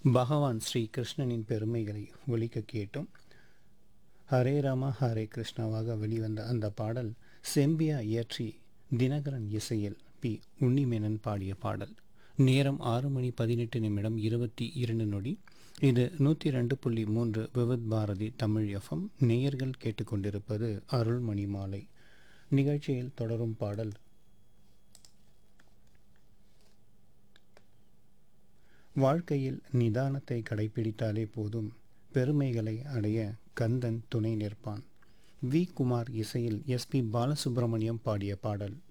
பகவான் ஸ்ரீ கிருஷ்ணனின் பெருமைகளை ஒலிக்க கேட்டோம் ஹரே ராமா ஹரே கிருஷ்ணாவாக வெளிவந்த அந்த பாடல் செம்பியா இயற்றி தினகரன் இசையில் பி உன்னிமேனன் பாடிய பாடல் நேரம் ஆறு மணி பதினெட்டு நிமிடம் இருபத்தி இரண்டு நொடி இது நூற்றி ரெண்டு புள்ளி மூன்று விவித் பாரதி தமிழ் எஃப்எம் நேயர்கள் கேட்டுக்கொண்டிருப்பது அருள்மணி மாலை நிகழ்ச்சியில் தொடரும் பாடல் வாழ்க்கையில் நிதானத்தை கடைபிடித்தாலே போதும் பெருமைகளை அடைய கந்தன் துணை நிற்பான் வி குமார் இசையில் எஸ்பி பாலசுப்ரமணியம் பாடிய பாடல்